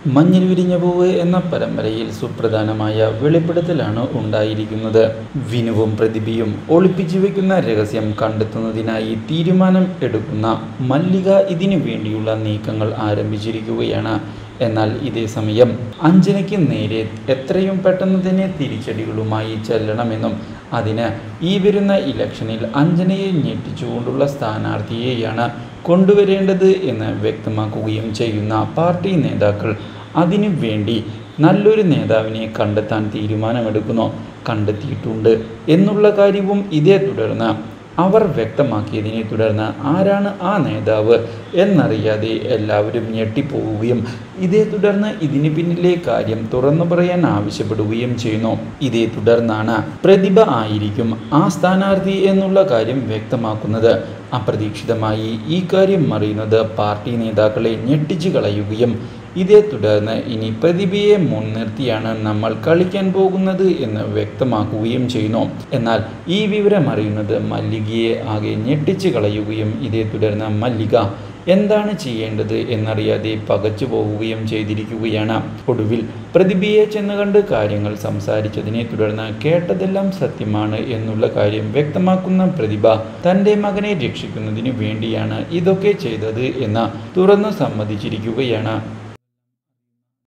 മഞ്ഞിൽ വിരിഞ്ഞ പൂവ് എന്ന പരമ്പരയിൽ സുപ്രധാനമായ വെളിപ്പെടുത്തലാണ് ഉണ്ടായിരിക്കുന്നത് വിനുവും പ്രതിഭയും ഒളിപ്പിച്ചു വെക്കുന്ന രഹസ്യം കണ്ടെത്തുന്നതിനായി തീരുമാനം എടുക്കുന്ന മല്ലിക ഇതിനു വേണ്ടിയുള്ള നീക്കങ്ങൾ ആരംഭിച്ചിരിക്കുകയാണ് എന്നാൽ ഇതേ സമയം അഞ്ജനയ്ക്ക് നേരെ എത്രയും പെട്ടെന്ന് തന്നെ തിരിച്ചടികളുമായി ചെല്ലണമെന്നും അതിന് ഈ വരുന്ന ഇലക്ഷനിൽ അഞ്ജനയെ ഞെട്ടിച്ചുകൊണ്ടുള്ള സ്ഥാനാർത്ഥിയെയാണ് കൊണ്ടുവരേണ്ടത് എന്ന് വ്യക്തമാക്കുകയും ചെയ്യുന്ന പാർട്ടി നേതാക്കൾ അതിനു വേണ്ടി നല്ലൊരു നേതാവിനെ കണ്ടെത്താൻ തീരുമാനമെടുക്കുന്നു കണ്ടെത്തിയിട്ടുണ്ട് എന്നുള്ള കാര്യവും ഇതേ തുടർന്ന് അവർ വ്യക്തമാക്കിയതിനെ തുടർന്ന് ആരാണ് ആ നേതാവ് എന്നറിയാതെ എല്ലാവരും ഞെട്ടിപ്പോവുകയും ഇതേ തുടർന്ന് ഇതിന് പിന്നിലെ കാര്യം തുറന്നു പറയാൻ ആവശ്യപ്പെടുകയും ചെയ്യുന്നു ഇതേ തുടർന്നാണ് പ്രതിഭ ആയിരിക്കും ആ സ്ഥാനാർത്ഥി എന്നുള്ള കാര്യം വ്യക്തമാക്കുന്നത് അപ്രതീക്ഷിതമായി ഈ കാര്യം അറിയുന്നത് പാർട്ടി നേതാക്കളെ ഞെട്ടിച്ചു കളയുകയും ഇതേ തുടർന്ന് ഇനി പ്രതിഭയെ മുൻനിർത്തിയാണ് നമ്മൾ കളിക്കാൻ പോകുന്നത് എന്ന് വ്യക്തമാക്കുകയും ചെയ്യുന്നു എന്നാൽ ഈ വിവരം അറിയുന്നത് മല്ലികയെ ആകെ ഞെട്ടിച്ചു കളയുകയും ഇതേ തുടർന്ന് മല്ലിക എന്താണ് ചെയ്യേണ്ടത് എന്നറിയാതെ പകച്ചു പോവുകയും ചെയ്തിരിക്കുകയാണ് ഒടുവിൽ പ്രതിഭയെ ചെന്ന് കണ്ട് കാര്യങ്ങൾ സംസാരിച്ചതിനെ തുടർന്ന് കേട്ടതെല്ലാം സത്യമാണ് എന്നുള്ള കാര്യം വ്യക്തമാക്കുന്ന പ്രതിഭ തൻ്റെ മകനെ രക്ഷിക്കുന്നതിന് വേണ്ടിയാണ് ഇതൊക്കെ ചെയ്തത് എന്ന് തുറന്നു സമ്മതിച്ചിരിക്കുകയാണ്